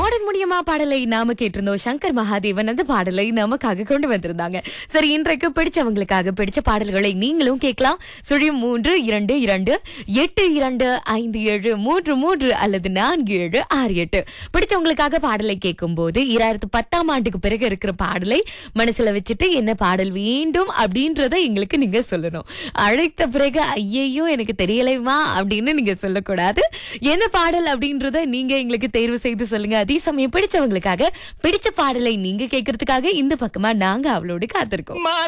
modern முடியமா பாடலை நாம கேட்டிருந்தோம் சங்கர் மகாதேவன் அந்த பாடலை நமக்காக கொண்டு வந்திருந்தாங்க சரி இன்றைக்கு பிடிச்சவங்களுக்காக பிடிச்ச பாடல்களை நீங்களும் கேட்கலாம் சுழியம் மூன்று இரண்டு இரண்டு எட்டு இரண்டு ஐந்து ஏழு மூன்று மூன்று அல்லது நான்கு ஏழு ஆறு எட்டு பிடிச்சவங்களுக்காக பாடலை கேட்கும் போது இராயிரத்து பத்தாம் ஆண்டுக்கு பிறகு இருக்கிற பாடலை மனசுல வச்சுட்டு என்ன பாடல் வேண்டும் அப்படின்றத எங்களுக்கு நீங்க சொல்லணும் அழைத்த பிறகு ஐயையோ எனக்கு தெரியலைமா அப்படின்னு நீங்க சொல்லக்கூடாது என்ன பாடல் அப்படின்றத நீங்க எங்களுக்கு தேர்வு செய்து சொல்லுங்க அதே சமயம் பிடிச்சவங்களுக்காக பிடிச்ச பாடலை நீங்க கேட்கறதுக்காக இந்த பக்கமா நாங்க அவளோடு காத்திருக்கோம்